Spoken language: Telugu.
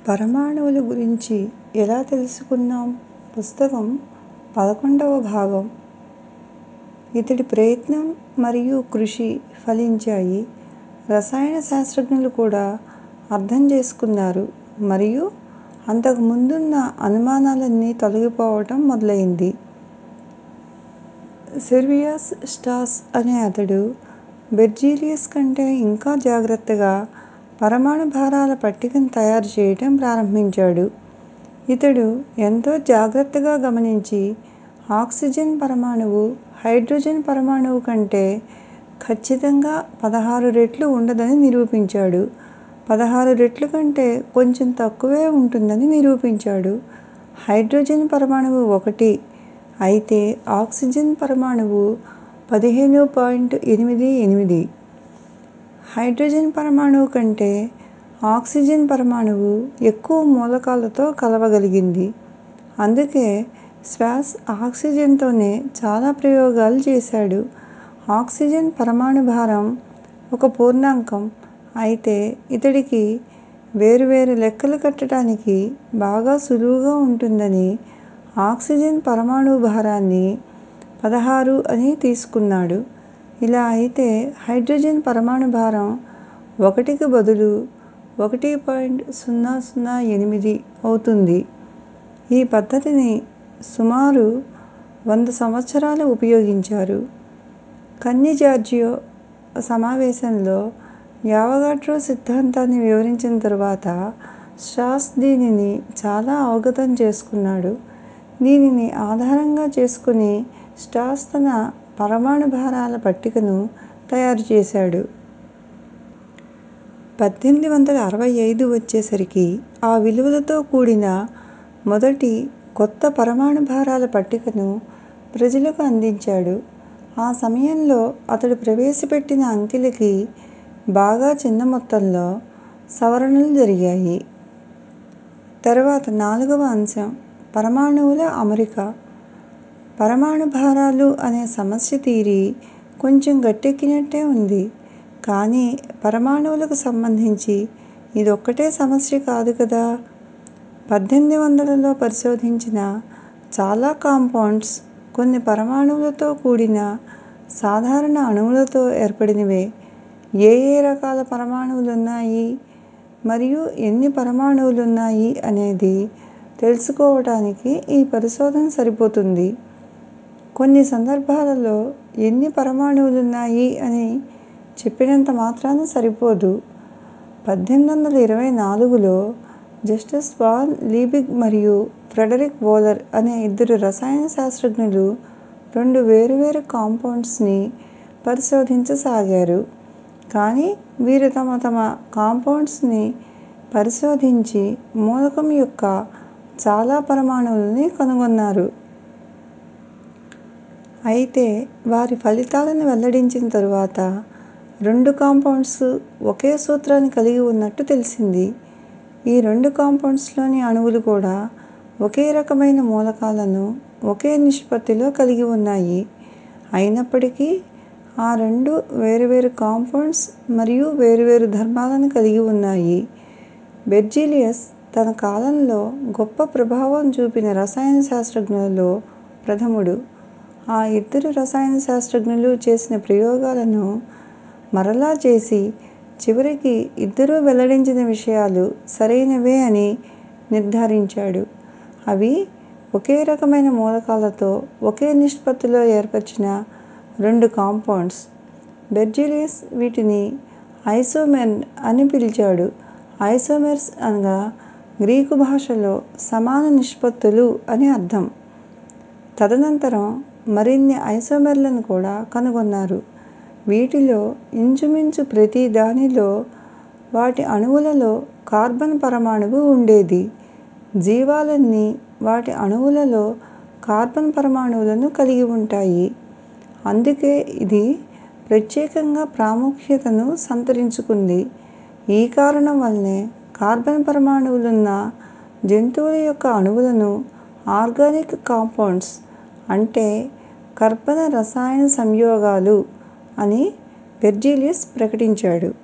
పరమాణువుల గురించి ఎలా తెలుసుకున్నాం పుస్తకం పదకొండవ భాగం ఇతడి ప్రయత్నం మరియు కృషి ఫలించాయి రసాయన శాస్త్రజ్ఞులు కూడా అర్థం చేసుకున్నారు మరియు అంతకు ముందున్న అనుమానాలన్నీ తొలగిపోవటం మొదలైంది సెర్జియస్ స్ట్రాస్ అనే అతడు బెర్జీలియస్ కంటే ఇంకా జాగ్రత్తగా పరమాణు భారాల పట్టికను తయారు చేయటం ప్రారంభించాడు ఇతడు ఎంతో జాగ్రత్తగా గమనించి ఆక్సిజన్ పరమాణువు హైడ్రోజన్ పరమాణువు కంటే ఖచ్చితంగా పదహారు రెట్లు ఉండదని నిరూపించాడు పదహారు రెట్లు కంటే కొంచెం తక్కువే ఉంటుందని నిరూపించాడు హైడ్రోజన్ పరమాణువు ఒకటి అయితే ఆక్సిజన్ పరమాణువు పదిహేను పాయింట్ ఎనిమిది ఎనిమిది హైడ్రోజన్ పరమాణువు కంటే ఆక్సిజన్ పరమాణువు ఎక్కువ మూలకాలతో కలవగలిగింది అందుకే స్వాస్ ఆక్సిజన్తోనే చాలా ప్రయోగాలు చేశాడు ఆక్సిజన్ పరమాణు భారం ఒక పూర్ణాంకం అయితే ఇతడికి వేర్వేరు లెక్కలు కట్టడానికి బాగా సులువుగా ఉంటుందని ఆక్సిజన్ పరమాణు భారాన్ని పదహారు అని తీసుకున్నాడు ఇలా అయితే హైడ్రోజన్ పరమాణు భారం ఒకటికి బదులు ఒకటి పాయింట్ సున్నా సున్నా ఎనిమిది అవుతుంది ఈ పద్ధతిని సుమారు వంద సంవత్సరాలు ఉపయోగించారు కన్ని జార్జియో సమావేశంలో యావగాడ్రో సిద్ధాంతాన్ని వివరించిన తరువాత స్ట్రాస్ దీనిని చాలా అవగతం చేసుకున్నాడు దీనిని ఆధారంగా చేసుకుని స్ట్రాస్ తన పరమాణు భారాల పట్టికను తయారు చేశాడు పద్దెనిమిది వందల అరవై ఐదు వచ్చేసరికి ఆ విలువలతో కూడిన మొదటి కొత్త పరమాణు భారాల పట్టికను ప్రజలకు అందించాడు ఆ సమయంలో అతడు ప్రవేశపెట్టిన అంకెలకి బాగా చిన్న మొత్తంలో సవరణలు జరిగాయి తరువాత నాలుగవ అంశం పరమాణువుల అమరిక పరమాణు భారాలు అనే సమస్య తీరి కొంచెం గట్టెక్కినట్టే ఉంది కానీ పరమాణువులకు సంబంధించి ఇదొక్కటే సమస్య కాదు కదా పద్దెనిమిది వందలలో పరిశోధించిన చాలా కాంపౌండ్స్ కొన్ని పరమాణువులతో కూడిన సాధారణ అణువులతో ఏర్పడినవే ఏ ఏ రకాల పరమాణువులున్నాయి మరియు ఎన్ని పరమాణువులున్నాయి అనేది తెలుసుకోవటానికి ఈ పరిశోధన సరిపోతుంది కొన్ని సందర్భాలలో ఎన్ని పరమాణువులున్నాయి అని చెప్పినంత మాత్రాన సరిపోదు పద్దెనిమిది వందల ఇరవై నాలుగులో జస్టస్ వాన్ లీబిగ్ మరియు ఫ్రెడరిక్ వోలర్ అనే ఇద్దరు రసాయన శాస్త్రజ్ఞులు రెండు వేరువేరు కాంపౌండ్స్ ని పరిశోధించసాగారు కానీ వీరు తమ తమ కాంపౌండ్స్ ని పరిశోధించి మూలకం యొక్క చాలా పరమాణువులని కనుగొన్నారు అయితే వారి ఫలితాలను వెల్లడించిన తరువాత రెండు కాంపౌండ్స్ ఒకే సూత్రాన్ని కలిగి ఉన్నట్టు తెలిసింది ఈ రెండు కాంపౌండ్స్ లోని అణువులు కూడా ఒకే రకమైన మూలకాలను ఒకే నిష్పత్తిలో కలిగి ఉన్నాయి అయినప్పటికీ ఆ రెండు వేరువేరు కాంపౌండ్స్ మరియు వేరువేరు ధర్మాలను కలిగి ఉన్నాయి బెర్జీలియస్ తన కాలంలో గొప్ప ప్రభావం చూపిన రసాయన శాస్త్రజ్ఞులలో ప్రథముడు ఆ ఇద్దరు రసాయన శాస్త్రజ్ఞులు చేసిన ప్రయోగాలను మరలా చేసి చివరికి ఇద్దరూ వెల్లడించిన విషయాలు సరైనవే అని నిర్ధారించాడు అవి ఒకే రకమైన మూలకాలతో ఒకే నిష్పత్తిలో ఏర్పరిచిన రెండు కాంపౌండ్స్ బెర్జీలియస్ వీటిని ఐసోమెర్ అని పిలిచాడు ఐసోమెర్స్ అనగా గ్రీకు భాషలో సమాన నిష్పత్తులు అని అర్థం తదనంతరం మరిన్ని ఐసోమెర్లను కూడా కనుగొన్నారు వీటిలో ఇంచుమించు ప్రతి దానిలో వాటి అణువులలో కార్బన్ పరమాణువు ఉండేది జీవాలన్నీ వాటి అణువులలో కార్బన్ పరమాణువులను కలిగి ఉంటాయి అందుకే ఇది ప్రత్యేకంగా ప్రాముఖ్యతను సంతరించుకుంది ఈ కారణం వల్లనే కార్బన్ పరమాణువులున్న జంతువుల యొక్క అణువులను ఆర్గానిక్ కాంపౌండ్స్ అంటే కర్బన రసాయన సంయోగాలు అని బెర్జీలియస్ ప్రకటించాడు